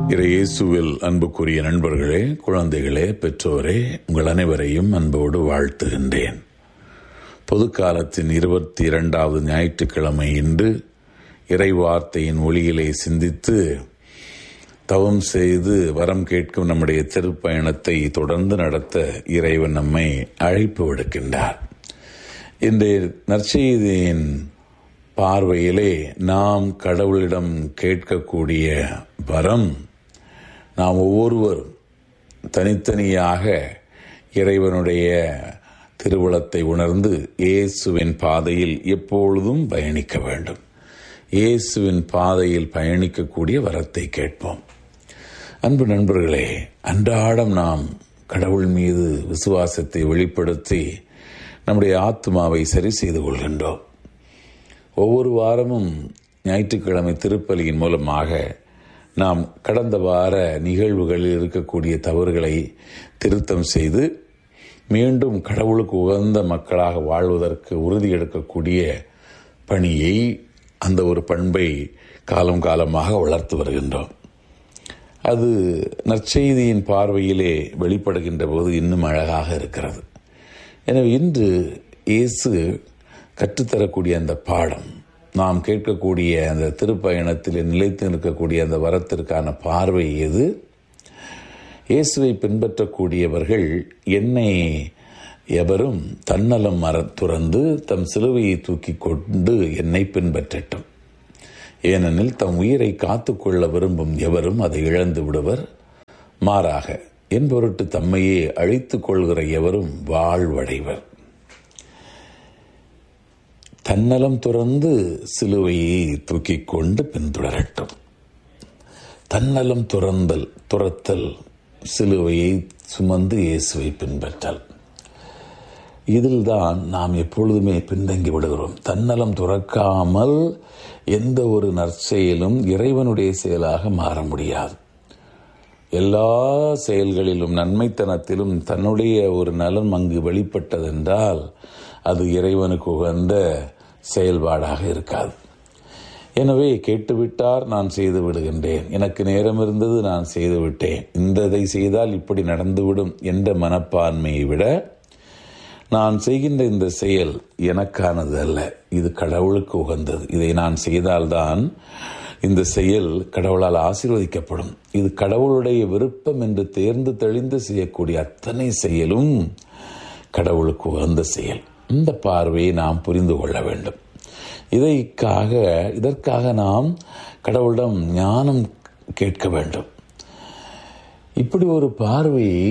இயேசுவில் அன்புக்குரிய நண்பர்களே குழந்தைகளே பெற்றோரே உங்கள் அனைவரையும் அன்போடு வாழ்த்துகின்றேன் பொது காலத்தின் இருபத்தி இரண்டாவது ஞாயிற்றுக்கிழமை இன்று இறைவார்த்தையின் ஒளியிலே சிந்தித்து தவம் செய்து வரம் கேட்கும் நம்முடைய திருப்பயணத்தை தொடர்ந்து நடத்த இறைவன் நம்மை அழைப்பு விடுக்கின்றார் இன்றைய நற்செய்தியின் பார்வையிலே நாம் கடவுளிடம் கேட்கக்கூடிய வரம் நாம் ஒவ்வொருவரும் தனித்தனியாக இறைவனுடைய திருவுளத்தை உணர்ந்து இயேசுவின் பாதையில் எப்பொழுதும் பயணிக்க வேண்டும் இயேசுவின் பாதையில் பயணிக்கக்கூடிய வரத்தை கேட்போம் அன்பு நண்பர்களே அன்றாடம் நாம் கடவுள் மீது விசுவாசத்தை வெளிப்படுத்தி நம்முடைய ஆத்மாவை சரி செய்து கொள்கின்றோம் ஒவ்வொரு வாரமும் ஞாயிற்றுக்கிழமை திருப்பலியின் மூலமாக நாம் கடந்த வார நிகழ்வுகளில் இருக்கக்கூடிய தவறுகளை திருத்தம் செய்து மீண்டும் கடவுளுக்கு உகந்த மக்களாக வாழ்வதற்கு உறுதி எடுக்கக்கூடிய பணியை அந்த ஒரு பண்பை காலம் காலமாக வளர்த்து வருகின்றோம் அது நற்செய்தியின் பார்வையிலே வெளிப்படுகின்ற போது இன்னும் அழகாக இருக்கிறது எனவே இன்று இயேசு கற்றுத்தரக்கூடிய அந்த பாடம் நாம் கேட்கக்கூடிய அந்த திருப்பயணத்தில் நிலைத்து நிற்கக்கூடிய அந்த வரத்திற்கான பார்வை எது இயேசுவை பின்பற்றக்கூடியவர்கள் என்னை எவரும் தன்னலம் மர துறந்து தம் சிலுவையை தூக்கி கொண்டு என்னை பின்பற்றட்டும் ஏனெனில் தம் உயிரை காத்துக்கொள்ள விரும்பும் எவரும் அதை இழந்து விடுவர் மாறாக என் பொருட்டு தம்மையே அழித்துக் கொள்கிற எவரும் வாழ்வடைவர் தன்னலம் துறந்து சிலுவையை தூக்கிக் கொண்டு பின்தொடரட்டும் தன்னலம் துறந்தல் துரத்தல் சிலுவையை சுமந்து இயேசுவை பின்பற்றல் இதில்தான் நாம் எப்பொழுதுமே பின்தங்கி விடுகிறோம் தன்னலம் துறக்காமல் எந்த ஒரு நற்செயலும் இறைவனுடைய செயலாக மாற முடியாது எல்லா செயல்களிலும் நன்மைத்தனத்திலும் தன்னுடைய ஒரு நலன் அங்கு வெளிப்பட்டதென்றால் அது இறைவனுக்கு உகந்த செயல்பாடாக இருக்காது எனவே கேட்டுவிட்டார் நான் செய்து விடுகின்றேன் எனக்கு நேரம் இருந்தது நான் செய்து விட்டேன் இந்ததை செய்தால் இப்படி நடந்துவிடும் என்ற மனப்பான்மையை விட நான் செய்கின்ற இந்த செயல் எனக்கானது அல்ல இது கடவுளுக்கு உகந்தது இதை நான் செய்தால்தான் இந்த செயல் கடவுளால் ஆசீர்வதிக்கப்படும் இது கடவுளுடைய விருப்பம் என்று தேர்ந்து தெளிந்து செய்யக்கூடிய அத்தனை செயலும் கடவுளுக்கு உகந்த செயல் இந்த பார்வையை நாம் புரிந்து கொள்ள வேண்டும் இதைக்காக இதற்காக நாம் கடவுளிடம் ஞானம் கேட்க வேண்டும் இப்படி ஒரு பார்வையை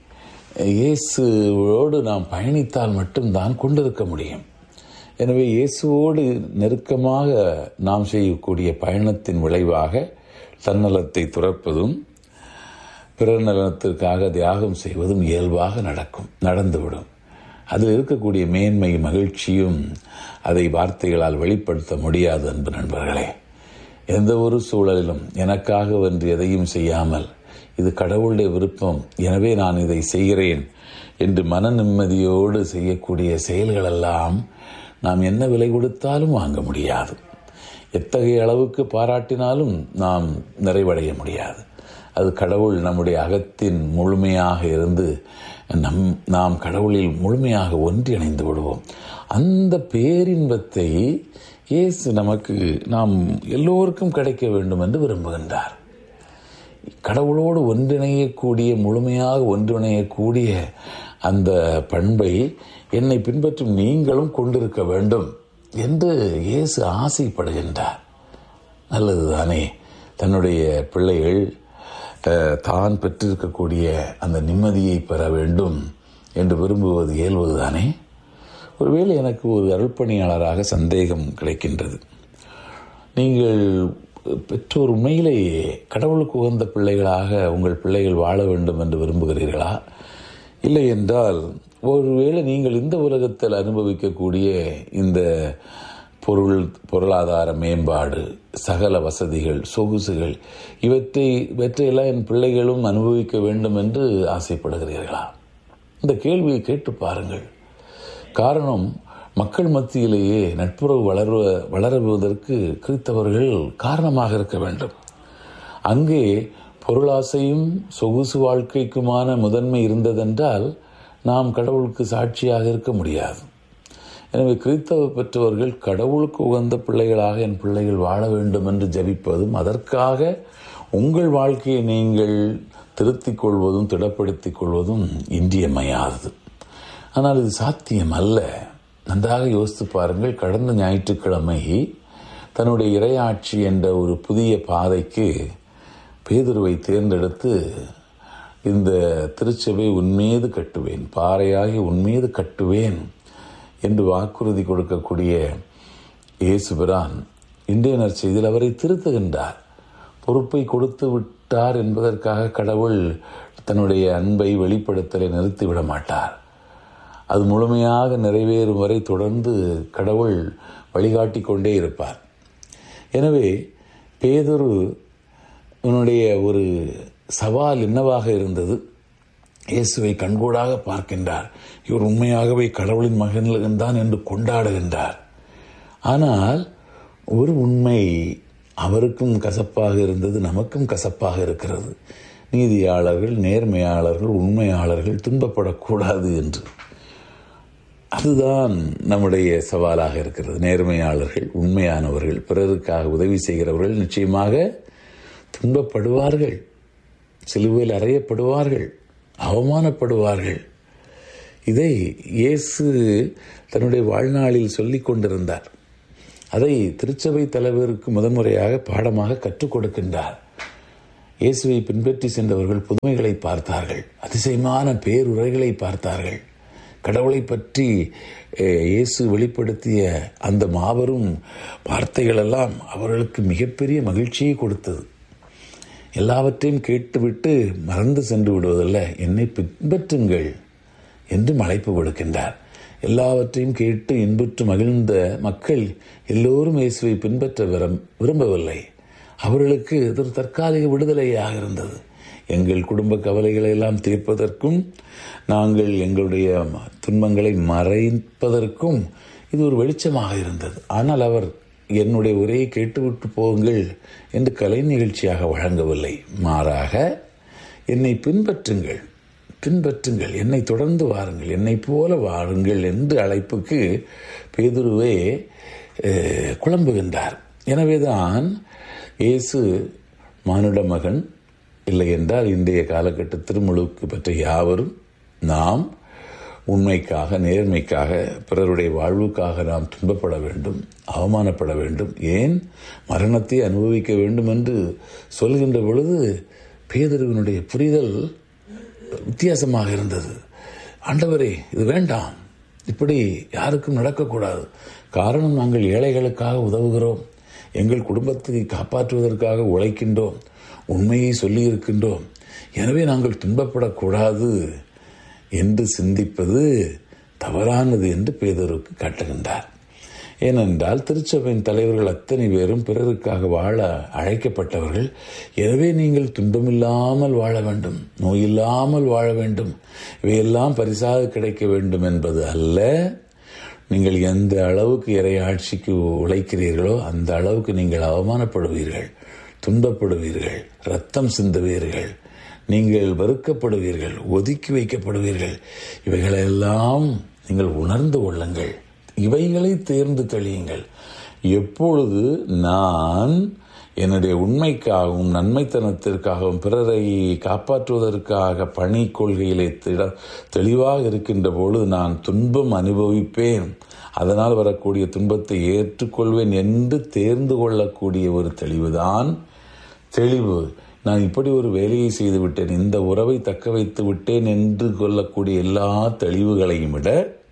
இயேசுவோடு நாம் பயணித்தால் மட்டும்தான் கொண்டிருக்க முடியும் எனவே இயேசுவோடு நெருக்கமாக நாம் செய்யக்கூடிய பயணத்தின் விளைவாக தன்னலத்தை துறப்பதும் பிறர் நலனத்திற்காக தியாகம் செய்வதும் இயல்பாக நடக்கும் நடந்துவிடும் அதில் இருக்கக்கூடிய மேன்மை மகிழ்ச்சியும் அதை வார்த்தைகளால் வெளிப்படுத்த முடியாது அன்பு நண்பர்களே எந்த ஒரு சூழலிலும் எனக்காக வென்று எதையும் செய்யாமல் இது கடவுளுடைய விருப்பம் எனவே நான் இதை செய்கிறேன் என்று மன நிம்மதியோடு செய்யக்கூடிய செயல்களெல்லாம் நாம் என்ன விலை கொடுத்தாலும் வாங்க முடியாது எத்தகைய அளவுக்கு பாராட்டினாலும் நாம் நிறைவடைய முடியாது அது கடவுள் நம்முடைய அகத்தின் முழுமையாக இருந்து நம் நாம் கடவுளில் முழுமையாக ஒன்றிணைந்து விடுவோம் அந்த பேரின்பத்தை இயேசு நமக்கு நாம் எல்லோருக்கும் கிடைக்க வேண்டும் என்று விரும்புகின்றார் கடவுளோடு ஒன்றிணையக்கூடிய முழுமையாக ஒன்றிணையக்கூடிய அந்த பண்பை என்னை பின்பற்றும் நீங்களும் கொண்டிருக்க வேண்டும் என்று இயேசு ஆசைப்படுகின்றார் நல்லது தானே தன்னுடைய பிள்ளைகள் தான் பெற்றிருக்கக்கூடிய அந்த நிம்மதியை பெற வேண்டும் என்று விரும்புவது இயல்வது தானே ஒருவேளை எனக்கு ஒரு அருள்பணியாளராக சந்தேகம் கிடைக்கின்றது நீங்கள் பெற்றோர் உண்மையிலேயே கடவுளுக்கு உகந்த பிள்ளைகளாக உங்கள் பிள்ளைகள் வாழ வேண்டும் என்று விரும்புகிறீர்களா இல்லை என்றால் ஒருவேளை நீங்கள் இந்த உலகத்தில் அனுபவிக்கக்கூடிய இந்த பொருள் பொருளாதார மேம்பாடு சகல வசதிகள் சொகுசுகள் இவற்றை இவற்றையெல்லாம் என் பிள்ளைகளும் அனுபவிக்க வேண்டும் என்று ஆசைப்படுகிறீர்களா இந்த கேள்வியை கேட்டு பாருங்கள் காரணம் மக்கள் மத்தியிலேயே நட்புறவு வளர்வ வளருவதற்கு கிறித்தவர்கள் காரணமாக இருக்க வேண்டும் அங்கே பொருளாசையும் சொகுசு வாழ்க்கைக்குமான முதன்மை இருந்ததென்றால் நாம் கடவுளுக்கு சாட்சியாக இருக்க முடியாது எனவே கிறிஸ்தவ பெற்றவர்கள் கடவுளுக்கு உகந்த பிள்ளைகளாக என் பிள்ளைகள் வாழ வேண்டும் என்று ஜபிப்பதும் அதற்காக உங்கள் வாழ்க்கையை நீங்கள் திருத்திக் கொள்வதும் திடப்படுத்திக் கொள்வதும் இன்றியமையாதது ஆனால் இது சாத்தியம் அல்ல நன்றாக யோசித்து பாருங்கள் கடந்த ஞாயிற்றுக்கிழமை தன்னுடைய இரையாட்சி என்ற ஒரு புதிய பாதைக்கு பேதுருவை தேர்ந்தெடுத்து இந்த திருச்சபை உன்மீது கட்டுவேன் பாறையாகி உன்மீது கட்டுவேன் என்று வாக்குறுதி கொடுக்கக்கூடிய இயேசுபிரான் இன்றைய நற்செய்தியில் அவரை திருத்துகின்றார் பொறுப்பை கொடுத்து விட்டார் என்பதற்காக கடவுள் தன்னுடைய அன்பை வெளிப்படுத்தலை நிறுத்திவிட மாட்டார் அது முழுமையாக நிறைவேறும் வரை தொடர்ந்து கடவுள் வழிகாட்டி கொண்டே இருப்பார் எனவே பேதொரு உன்னுடைய ஒரு சவால் என்னவாக இருந்தது இயேசுவை கண்கூடாக பார்க்கின்றார் இவர் உண்மையாகவே கடவுளின் மகன்கள் தான் என்று கொண்டாடுகின்றார் ஆனால் ஒரு உண்மை அவருக்கும் கசப்பாக இருந்தது நமக்கும் கசப்பாக இருக்கிறது நீதியாளர்கள் நேர்மையாளர்கள் உண்மையாளர்கள் துன்பப்படக்கூடாது என்று அதுதான் நம்முடைய சவாலாக இருக்கிறது நேர்மையாளர்கள் உண்மையானவர்கள் பிறருக்காக உதவி செய்கிறவர்கள் நிச்சயமாக துன்பப்படுவார்கள் சிலுவையில் அறையப்படுவார்கள் அவமானப்படுவார்கள் இதை இயேசு தன்னுடைய வாழ்நாளில் சொல்லிக் கொண்டிருந்தார் அதை திருச்சபை தலைவருக்கு முதன்முறையாக பாடமாக கற்றுக் கொடுக்கின்றார் இயேசுவை பின்பற்றி சென்றவர்கள் புதுமைகளை பார்த்தார்கள் அதிசயமான பேருரைகளை பார்த்தார்கள் கடவுளை பற்றி இயேசு வெளிப்படுத்திய அந்த மாபெரும் வார்த்தைகளெல்லாம் அவர்களுக்கு மிகப்பெரிய மகிழ்ச்சியை கொடுத்தது எல்லாவற்றையும் கேட்டுவிட்டு மறந்து சென்று விடுவதல்ல என்னை பின்பற்றுங்கள் என்று அழைப்பு கொடுக்கின்றார் எல்லாவற்றையும் கேட்டு இன்புற்று மகிழ்ந்த மக்கள் எல்லோரும் இயேசுவை பின்பற்ற விரும்பவில்லை அவர்களுக்கு இது ஒரு தற்காலிக விடுதலையாக இருந்தது எங்கள் குடும்ப கவலைகளை எல்லாம் தீர்ப்பதற்கும் நாங்கள் எங்களுடைய துன்பங்களை மறைப்பதற்கும் இது ஒரு வெளிச்சமாக இருந்தது ஆனால் அவர் என்னுடைய உரையை கேட்டுவிட்டு போங்கள் என்று கலை நிகழ்ச்சியாக வழங்கவில்லை மாறாக என்னை பின்பற்றுங்கள் பின்பற்றுங்கள் என்னை தொடர்ந்து வாருங்கள் என்னை போல வாருங்கள் என்று அழைப்புக்கு பேதுருவே குழம்புகின்றார் எனவேதான் இயேசு மானுட மகன் இல்லை என்றால் இன்றைய காலகட்ட திருமுழுக்கு பற்ற யாவரும் நாம் உண்மைக்காக நேர்மைக்காக பிறருடைய வாழ்வுக்காக நாம் துன்பப்பட வேண்டும் அவமானப்பட வேண்டும் ஏன் மரணத்தை அனுபவிக்க வேண்டும் என்று சொல்கின்ற பொழுது பேதருவினுடைய புரிதல் வித்தியாசமாக இருந்தது ஆண்டவரே இது வேண்டாம் இப்படி யாருக்கும் நடக்கக்கூடாது காரணம் நாங்கள் ஏழைகளுக்காக உதவுகிறோம் எங்கள் குடும்பத்தை காப்பாற்றுவதற்காக உழைக்கின்றோம் உண்மையை சொல்லி இருக்கின்றோம் எனவே நாங்கள் துன்பப்படக்கூடாது என்று சிந்திப்பது தவறானது என்று பேதருக்கு காட்டுகின்றார் ஏனென்றால் திருச்சபையின் தலைவர்கள் அத்தனை பேரும் பிறருக்காக வாழ அழைக்கப்பட்டவர்கள் எனவே நீங்கள் துன்பமில்லாமல் வாழ வேண்டும் நோயில்லாமல் வாழ வேண்டும் இவையெல்லாம் பரிசாக கிடைக்க வேண்டும் என்பது அல்ல நீங்கள் எந்த அளவுக்கு இறையாட்சிக்கு உழைக்கிறீர்களோ அந்த அளவுக்கு நீங்கள் அவமானப்படுவீர்கள் துன்பப்படுவீர்கள் ரத்தம் சிந்துவீர்கள் நீங்கள் வெறுக்கப்படுவீர்கள் ஒதுக்கி வைக்கப்படுவீர்கள் இவைகளெல்லாம் நீங்கள் உணர்ந்து கொள்ளுங்கள் இவைகளை தேர்ந்து தெளியுங்கள் எப்பொழுது நான் என்னுடைய உண்மைக்காகவும் நன்மைத்தனத்திற்காகவும் பிறரை காப்பாற்றுவதற்காக பணி கொள்கையிலே தெளிவாக இருக்கின்ற பொழுது நான் துன்பம் அனுபவிப்பேன் அதனால் வரக்கூடிய துன்பத்தை ஏற்றுக்கொள்வேன் என்று தேர்ந்து கொள்ளக்கூடிய ஒரு தெளிவுதான் தெளிவு நான் இப்படி ஒரு வேலையை செய்து விட்டேன் இந்த உறவை தக்க வைத்து விட்டேன் என்று கொள்ளக்கூடிய எல்லா தெளிவுகளையும் விட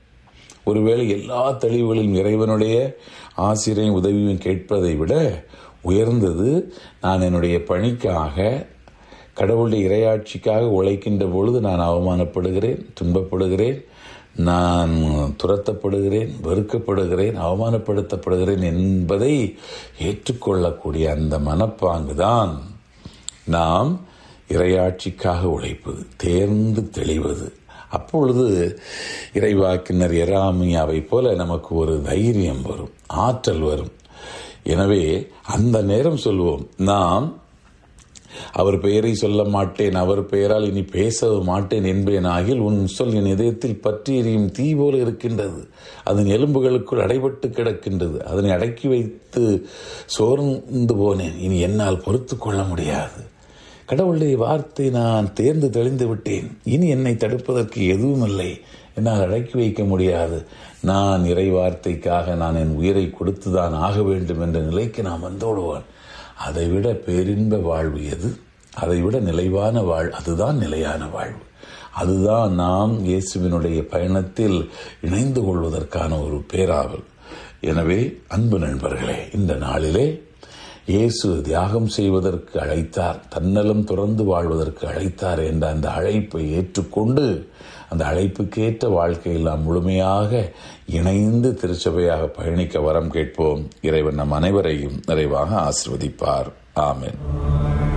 ஒருவேளை எல்லா தெளிவுகளிலும் இறைவனுடைய ஆசிரியரையும் உதவியும் கேட்பதை விட உயர்ந்தது நான் என்னுடைய பணிக்காக கடவுளுடைய இரையாட்சிக்காக உழைக்கின்ற பொழுது நான் அவமானப்படுகிறேன் துன்பப்படுகிறேன் நான் துரத்தப்படுகிறேன் வெறுக்கப்படுகிறேன் அவமானப்படுத்தப்படுகிறேன் என்பதை ஏற்றுக்கொள்ளக்கூடிய அந்த மனப்பாங்குதான் நாம் இரையாட்சிக்காக உழைப்பது தேர்ந்து தெளிவது அப்பொழுது இறைவாக்கினர் எராமியாவை போல நமக்கு ஒரு தைரியம் வரும் ஆற்றல் வரும் எனவே அந்த நேரம் சொல்வோம் நாம் அவர் பெயரை சொல்ல மாட்டேன் அவர் பெயரால் இனி பேசவும் மாட்டேன் என்பேன் ஆகில் உன் சொல் என் இதயத்தில் பற்றி எரியும் தீ போல இருக்கின்றது அதன் எலும்புகளுக்குள் அடைபட்டு கிடக்கின்றது அதனை அடக்கி வைத்து சோர்ந்து போனேன் இனி என்னால் பொறுத்து கொள்ள முடியாது கடவுளுடைய வார்த்தை நான் தேர்ந்து தெளிந்து விட்டேன் இனி என்னை தடுப்பதற்கு எதுவும் இல்லை என்னால் அடக்கி வைக்க முடியாது நான் இறை வார்த்தைக்காக நான் என் உயிரை கொடுத்துதான் ஆக வேண்டும் என்ற நிலைக்கு நான் வந்தோடுவான் அதைவிட பேரின்ப வாழ்வு எது அதைவிட நிலைவான வாழ் அதுதான் நிலையான வாழ்வு அதுதான் நாம் இயேசுவினுடைய பயணத்தில் இணைந்து கொள்வதற்கான ஒரு பேராவல் எனவே அன்பு நண்பர்களே இந்த நாளிலே இயேசு தியாகம் செய்வதற்கு அழைத்தார் தன்னலம் துறந்து வாழ்வதற்கு அழைத்தார் என்ற அந்த அழைப்பை ஏற்றுக்கொண்டு அந்த அழைப்புக்கேற்ற வாழ்க்கையில் நாம் முழுமையாக இணைந்து திருச்சபையாக பயணிக்க வரம் கேட்போம் இறைவன் நம் அனைவரையும் நிறைவாக ஆசிர்வதிப்பார் ஆமென்